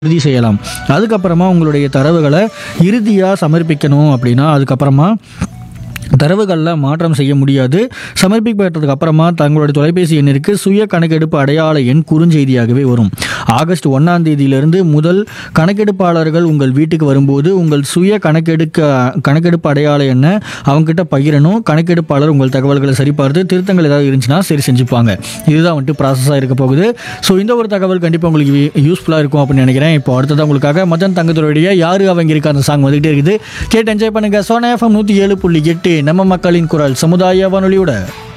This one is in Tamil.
உறுதி செய்யலாம் அதுக்கப்புறமா உங்களுடைய தரவுகளை இறுதியாக சமர்ப்பிக்கணும் அப்படின்னா அதுக்கப்புறமா தரவுகளில் மாற்றம் செய்ய முடியாது சமர்ப்பிக்கப்பட்டதுக்கு அப்புறமா தங்களுடைய தொலைபேசி எண்ணிற்கு சுய கணக்கெடுப்பு அடையாள எண் குறுஞ்செய்தியாகவே வரும் ஆகஸ்ட் ஒன்றாம் தேதியிலிருந்து முதல் கணக்கெடுப்பாளர்கள் உங்கள் வீட்டுக்கு வரும்போது உங்கள் சுய கணக்கெடுக்க கணக்கெடுப்பு அடையாள எண்ணை அவங்ககிட்ட பகிரணும் கணக்கெடுப்பாளர் உங்கள் தகவல்களை சரிபார்த்து திருத்தங்கள் ஏதாவது இருந்துச்சுன்னா சரி செஞ்சுப்பாங்க இதுதான் வந்துட்டு ப்ராசஸாக இருக்க போகுது ஸோ இந்த ஒரு தகவல் கண்டிப்பாக உங்களுக்கு யூஸ்ஃபுல்லாக இருக்கும் அப்படின்னு நினைக்கிறேன் இப்போ அடுத்ததான் உங்களுக்காக மதன் தங்கத்துடைய யாரு அவங்க இருக்க அந்த சாங் வந்துகிட்டே இருக்குது கேட்டு என்ஜாய் பண்ணுங்க சோனா எஃப்எம் நூற்றி ஏழு புள்ளி எட்டு நம்ம மக்களின் குரல் சமுதாய வானொலியோட